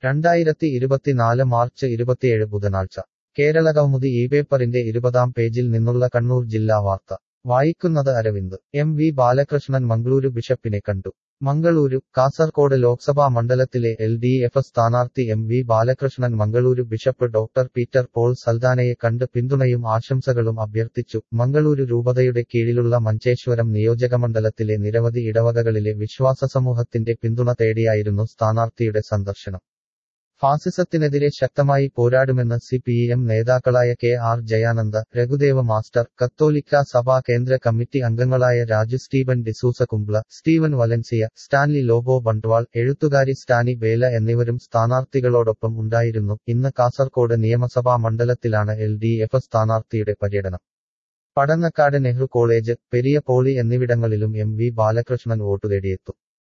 രണ്ടായിരത്തി ഇരുപത്തിനാല് മാർച്ച് ഇരുപത്തിയേഴ് ബുധനാഴ്ച കേരള കൗമുദി ഈ പേപ്പറിന്റെ ഇരുപതാം പേജിൽ നിന്നുള്ള കണ്ണൂർ ജില്ലാ വാർത്ത വായിക്കുന്നത് അരവിന്ദ് എം വി ബാലകൃഷ്ണൻ മംഗളൂരു ബിഷപ്പിനെ കണ്ടു മംഗളൂരു കാസർകോട് ലോക്സഭാ മണ്ഡലത്തിലെ എൽ ഡി എഫ് സ്ഥാനാർത്ഥി M V Balakrishnan Mangaluru bishop doctor Peter Paul സൽദാനയെ കണ്ട് പിന്തുണയും ആശംസകളും അഭ്യർത്ഥിച്ചു മംഗളൂരു രൂപതയുടെ കീഴിലുള്ള മഞ്ചേശ്വരം നിയോജകമണ്ഡലത്തിലെ നിരവധി ഇടവകകളിലെ വിശ്വാസ സമൂഹത്തിന്റെ പിന്തുണ തേടിയായിരുന്നു സ്ഥാനാർത്ഥിയുടെ സന്ദർശനം ഫാസിസത്തിനെതിരെ ശക്തമായി പോരാടുമെന്ന് സി പി എം നേതാക്കളായ K R Jayananda Raghudeva master കത്തോലിക്ക സഭാ കേന്ദ്ര കമ്മിറ്റി അംഗങ്ങളായ Raju Steven D'Souza Kumbla Steven Valencia Stanley Lobo Bantwal എഴുത്തുകാരി സ്റ്റാനി ബേല എന്നിവരും സ്ഥാനാർത്ഥികളോടൊപ്പം ഉണ്ടായിരുന്നു ഇന്ന് കാസർകോട് നിയമസഭാ മണ്ഡലത്തിലാണ് എൽ ഡി എഫ് സ്ഥാനാർത്ഥിയുടെ പര്യടനം പടന്നക്കാട് നെഹ്റു കോളേജ് പെരിയ പോളി എന്നിവിടങ്ങളിലും എം വി ബാലകൃഷ്ണൻ വോട്ടു തേടിയെത്തും